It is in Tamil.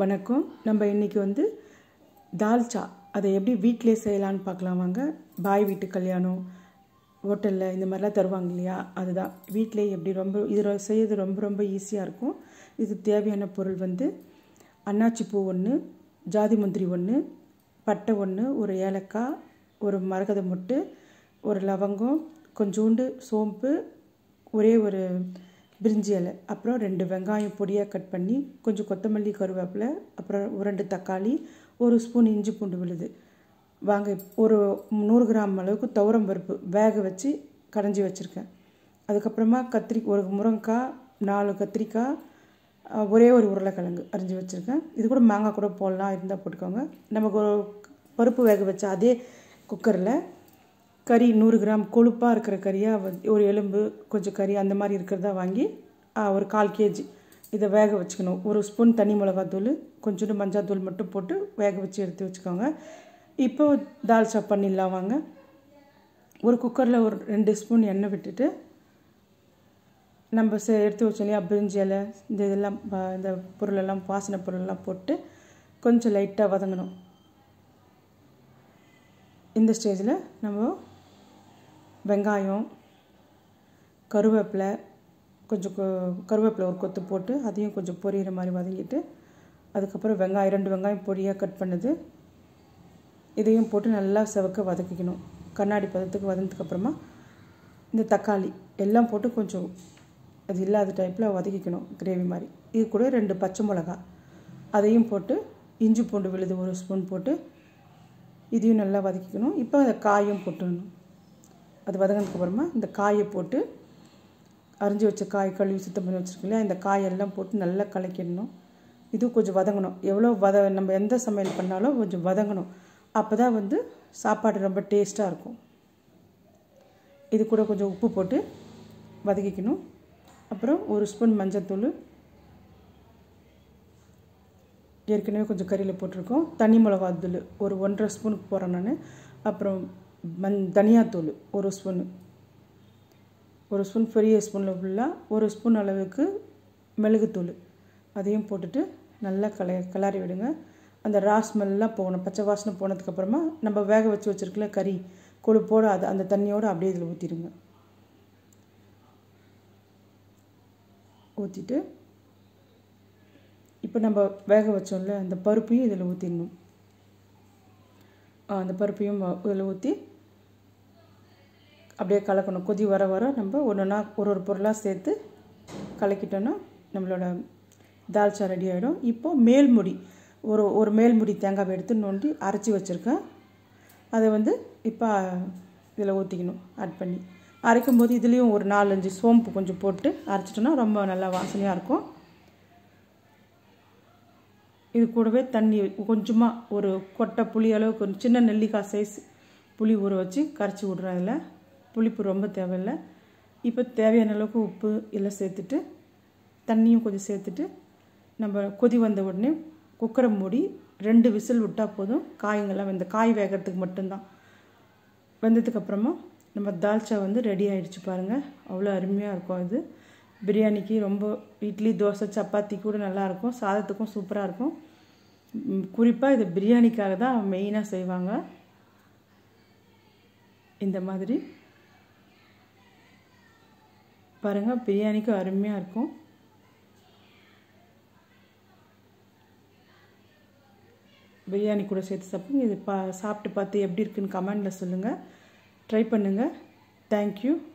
வணக்கம் நம்ம இன்றைக்கி வந்து தால்ச்சா அதை எப்படி வீட்டிலே செய்யலான்னு பார்க்கலாம் வாங்க பாய் வீட்டு கல்யாணம் ஹோட்டலில் இந்த மாதிரிலாம் தருவாங்க இல்லையா அதுதான் வீட்டிலே எப்படி ரொம்ப இது ரொ- செய்யறது ரொம்ப ரொம்ப ஈஸியாக இருக்கும் இது தேவையான பொருள் வந்து அன்னாச்சி பூ ஒன்று ஜாதி முந்திரி ஒன்று பட்டை ஒன்று ஒரு ஏலக்காய் ஒரு மரகத மொட்டு ஒரு லவங்கம் கொஞ்சோண்டு சோம்பு ஒரே ஒரு பிரிஞ்சி இலை அப்புறம் ரெண்டு வெங்காயம் பொடியாக கட் பண்ணி கொஞ்சம் கொத்தமல்லி கருவேப்பிலை அப்புறம் ஒரு ரெண்டு தக்காளி ஒரு ஸ்பூன் இஞ்சி பூண்டு விழுது வாங்க ஒரு நூறு கிராம் அளவுக்கு துவரம் பருப்பு வேக வச்சு கடைஞ்சி வச்சுருக்கேன் அதுக்கப்புறமா கத்திரி ஒரு முருங்கைக்காய் நாலு கத்திரிக்காய் அஹ், ஒரே ஒரு உருளைக்கிழங்கு அரிஞ்சு வச்சுருக்கேன் இது கூட மாங்காய் கூட போடலாம் இருந்தால் போட்டுக்கோங்க நமக்கு ஒரு பருப்பு வேக வச்ச அதே குக்கரில் கறி நூறு கிராம் கொழுப்பாக இருக்கிற கறியாக வந்து ஒரு எலும்பு கொஞ்சம் கறி அந்த மாதிரி இருக்கிறதா வாங்கி ஆ, ஒரு கால் கேஜி இதை வேக வச்சுக்கணும் ஒரு ஸ்பூன் தனி மிளகாத்தூள் கொஞ்சோண்டு மஞ்சாத்தூள் மட்டும் போட்டு வேக வச்சு எடுத்து வச்சுக்கோங்க இப்போ தால்ச்சா பண்ணிடலாம் வாங்க ஒரு குக்கரில் ஒரு ரெண்டு ஸ்பூன் எண்ணெய் விட்டுட்டு நம்ம சே எடுத்து வச்சோம் இல்லையா பிரிஞ்சி இலை இந்த இதெல்லாம் ப- இந்த பொருளெல்லாம் வாசனை பொருளெல்லாம் போட்டு கொஞ்சம் லைட்டாக வதங்கணும் இந்த ஸ்டேஜில் நம்ம வெங்காயம் கருவேப்பிலை கொஞ்சம் கொ- கருவேப்பிலை ஒரு கொத்து போட்டு அதையும் கொஞ்சம் பொரியிற மாதிரி வதங்கிட்டு அதுக்கப்புறம் வெங்காயம் ரெண்டு வெங்காயம் பொடியாக கட் பண்ணது இதையும் போட்டு நல்லா செவக்க வதக்கிக்கணும் கண்ணாடி பதத்துக்கு வதந்ததுக்கப்புறமா இந்த தக்காளி எல்லாம் போட்டு கொஞ்சம் அது இல்லாத டைப்பில் வதக்கிக்கணும் கிரேவி மாதிரி இது கூட ரெண்டு பச்சை மிளகா அதையும் போட்டு இஞ்சி பூண்டு விழுது ஒரு ஸ்பூன் போட்டு இதையும் நல்லா வதக்கிக்கணும் இப்போ அந்த காயும் போட்டுடணும் அது வதங்கினதுக்கு அப்புறமா இந்த காயை போட்டு அரிஞ்சு வச்ச காய் கழுவி சுத்தம் பண்ணி வச்சுருக்கோம் இல்லையா இந்த காயெல்லாம் போட்டு நல்லா கலக்கிடணும் இது கொஞ்சம் வதங்கணும் எவ்வளோ வத நம்ம எந்த சமையல் பண்ணாலும் கொஞ்சம் வதங்கணும் அப்போ தான் வந்து சாப்பாடு ரொம்ப டேஸ்ட்டாக இருக்கும் இது கூட கொஞ்சம் உப்பு போட்டு வதக்கிக்கணும் அப்புறம் ஒரு ஸ்பூன் மஞ்சள்தூள் ஏற்கனவே கொஞ்சம் கறியில் போட்டிருக்கோம் தனி மிளகாத்தூள் ஒரு ஒன்றரை ஸ்பூனுக்கு போடுறேன் நான் அப்புறம் மண் தனியாத்தூள் ஒரு ஸ்பூனு ஒரு ஸ்பூன் பெரிய ஸ்பூனில் ஃபுல்லாக ஒரு ஸ்பூன் அளவுக்கு மிளகுத்தூள் அதையும் போட்டுட்டு நல்லா கல கிளறி விடுங்க அந்த ரா ஸ்மெல்லாம் போகணும் பச்சை வாசனை போனதுக்கப்புறமா நம்ம வேக வச்சு வச்சுருக்கல கறி கொழுப்போடு அது அந்த தண்ணியோடு அப்படியே இதில் ஊற்றிடுங்க ஊற்றிட்டு இப்போ நம்ம வேக வச்சோம்ல அந்த பருப்பையும் இதில் ஊற்றிடணும் அந்த பருப்பையும் இதில் ஊற்றி அப்படியே கலக்கணும் கொதி வர வர நம்ம ஒன்றுனா ஒரு ஒரு பொருளாக சேர்த்து கலக்கிட்டோன்னா நம்மளோட தால்ச்சா ரெடி ஆகிடும் இப்போது மேல்முடி ஒரு ஒரு மேல்முடி தேங்காவை எடுத்து நோண்டி அரைச்சி வச்சுருக்கேன் அதை வந்து இப்போ இதில் ஊற்றிக்கணும் ஆட் பண்ணி அரைக்கும் போது இதுலேயும் ஒரு நாலஞ்சு சோம்பு கொஞ்சம் போட்டு அரைச்சிட்டோன்னா ரொம்ப நல்லா வாசனையாக இருக்கும் இது கூடவே தண்ணி கொஞ்சமாக ஒரு கொட்டை புளி அளவுக்கு ஒரு சின்ன நெல்லிக்காய் சைஸ் புளி ஊற வச்சு கரைச்சி விட்றேன் அதில் புளிப்பு ரொம்ப தேவையில்லை இப்போ தேவையான அளவுக்கு உப்பு எல்லாம் சேர்த்துட்டு தண்ணியும் கொஞ்சம் சேர்த்துட்டு நம்ம கொதி வந்த உடனே குக்கரை மூடி ரெண்டு விசில் விட்டால் போதும் காய்ங்கெல்லாம் வெந்த காய் வேகிறதுக்கு மட்டும்தான் வெந்ததுக்கப்புறமா நம்ம தால்ச்சா வந்து ரெடி ஆயிடுச்சு பாருங்கள் அவ்வளோ அருமையாக இருக்கும் இது பிரியாணிக்கு ரொம்ப இட்லி தோசை சப்பாத்தி கூட நல்லாயிருக்கும் சாதத்துக்கும் சூப்பராக இருக்கும் குறிப்பாக இது பிரியாணிக்காக தான் மெயினாக செய்வாங்க இந்த மாதிரி பாருங்கள் பிரியாணிக்கு அருமையாக இருக்கும் பிரியாணி கூட சேர்த்து சாப்பிடுங்க இது பா சாப்பிட்டு பார்த்து எப்படி இருக்குன்னு கமெண்டில் சொல்லுங்கள் ட்ரை பண்ணுங்கள் தேங்க்யூ